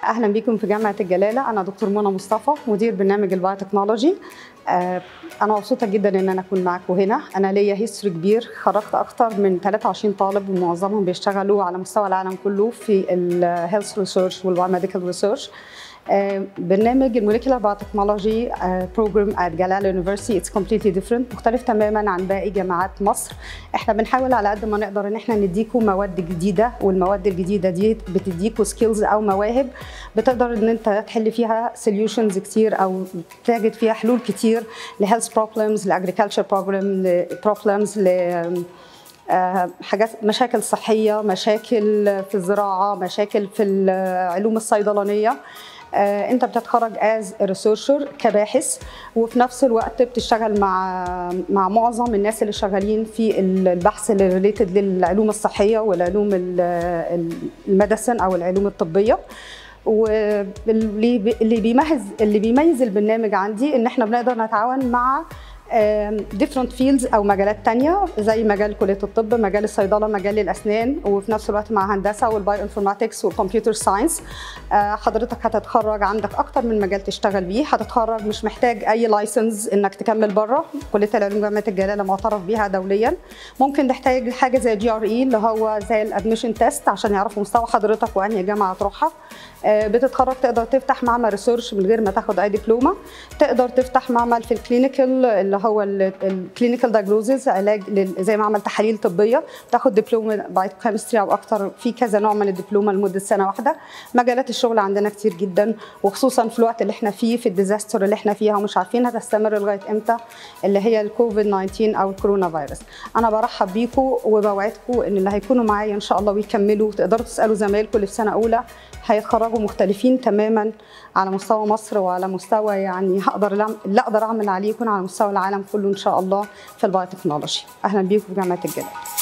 اهلا بكم في جامعه الجلاله انا دكتور منى مصطفى مدير برنامج البايوتكنولوجي آه، انا مبسوطه جدا ان انا اكون معاكم هنا انا ليا هيستوري كبير خرجت اكتر من 23 طالب ومعظمهم بيشتغلوا على مستوى العالم كله في الهيلث ريسيرش والبايوميديكال ريسيرش برنامج الموليكولار بايوتكنولوجي بروجرام ات جلاله يونيفرسيتي اتس كومبليتلي ديفرنت مختلف تماما عن باقي جامعات مصر احنا بنحاول على قد ما نقدر ان احنا نديكم مواد جديده والمواد الجديده دي بتديكم سكيلز او مواهب بتقدر ان انت تحل فيها سوليوشنز كتير او تجد فيها حلول كتير لهيلث بروبلمز لاجريكلتشر بروبلم بروبلمز ل حاجات مشاكل صحيه مشاكل في الزراعه مشاكل في العلوم الصيدلانيه انت بتتخرج از ريسيرشر كباحث وفي نفس الوقت بتشتغل مع مع معظم الناس اللي شغالين في البحث اللي ريليتد للعلوم الصحيه والعلوم الميديسن او العلوم الطبيه واللي اللي بيميز اللي بيميز البرنامج عندي ان احنا بنقدر نتعاون مع ديفرنت فيلدز او مجالات تانية زي مجال كليه الطب مجال الصيدله مجال الاسنان وفي نفس الوقت مع هندسه والبايو انفورماتكس والكمبيوتر ساينس حضرتك هتتخرج عندك اكتر من مجال تشتغل بيه هتتخرج مش محتاج اي لايسنس انك تكمل بره كليه العلوم جامعه الجلاله معترف بيها دوليا ممكن تحتاج حاجه زي جي ار اي اللي هو زي الادميشن تيست عشان يعرفوا مستوى حضرتك وانهي جامعه تروحها بتتخرج تقدر تفتح معمل ريسيرش من غير ما تاخد اي دبلومه تقدر تفتح معمل في الكلينيكال اللي هو الكلينيكال دايجنوزز علاج زي معمل تحاليل طبيه تاخد دبلومه بايوكيمستري او اكتر في كذا نوع من الدبلومه لمده سنه واحده مجالات الشغل عندنا كتير جدا وخصوصا في الوقت اللي احنا فيه في الديزاستر اللي احنا فيها ومش عارفين هتستمر لغايه امتى اللي هي الكوفيد 19 او الكورونا فيروس انا برحب بيكم وبوعدكم ان اللي هيكونوا معايا ان شاء الله ويكملوا تقدروا تسالوا زمايلكم اللي في سنه اولى هيتخرجوا مختلفين تماما على مستوى مصر وعلى مستوى يعني هقدر اللي اقدر اعمل عليه يكون على مستوى العالم كله ان شاء الله في البايوتكنولوجي اهلا بيكم في جامعه الجلاله